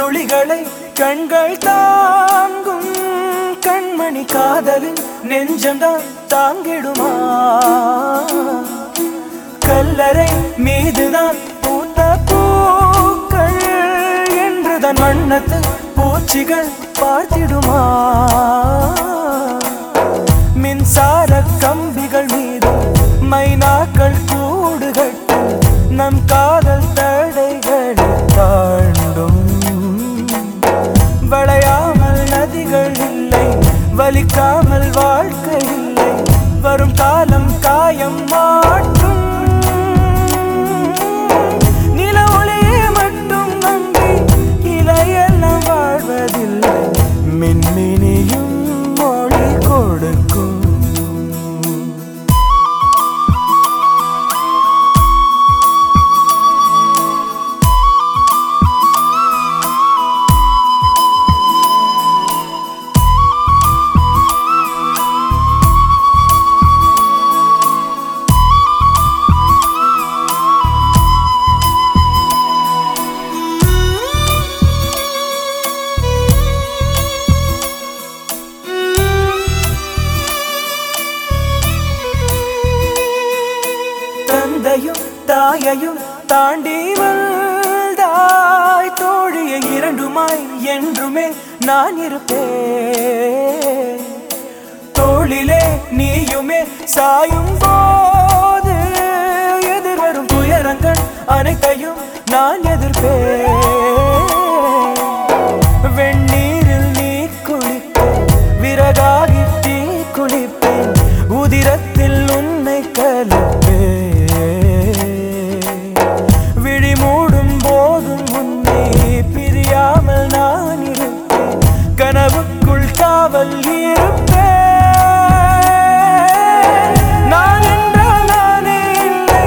துளிகளை கண்கள் தாங்கும் கண்மணி காதலின் நெஞ்சம்தான் தாங்கிடுமா கல்லறை மீதுதான் பூத்த பூக்கள் என்றுதான் வண்ணத்து பூச்சிகள் பார்த்திடுமா மின்சார கம்பிகள் மீது மைனாக்கள் கூடு கட்டு நம் காதல் தடைகளை தாண்டும் வளையாமல் நதிகள் இல்லை வலிக்காமல் வாழ்க்கை இல்லை வரும் காலம் காயம் மாற்றும் நில ஒளியை மட்டும் நம்பி இலையெல்லாம் வாழ்வதில்லை மின்மினியும் மொழி கொடுக்கும் தந்தையும் தாயையும் தாண்டி வந்தாய் தோழியை இரண்டுமாய் என்றுமே நான் இருப்பேன் தோளிலே நீயுமே சாயும் போது எதிர்வரும் துயரங்கள் அனைத்தையும் நான் எதிர்ப்பேன் வெந்நீரில் நீ குளிப்பேன் விறகாகி தீ குளிப்பேன் உதிரத்தில் உன்னை கலப்பேன் விழி மூடும் போதும் உன்னை பிரியாமல் நான் இருப்பேன் கனவுக்குள் காவல் இருப்பேன் நான் என்றால் நானே இல்லை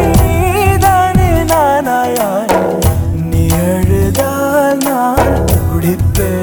நீதானே நானாயாய் நீ அழுதால் நான் துடிப்பேன்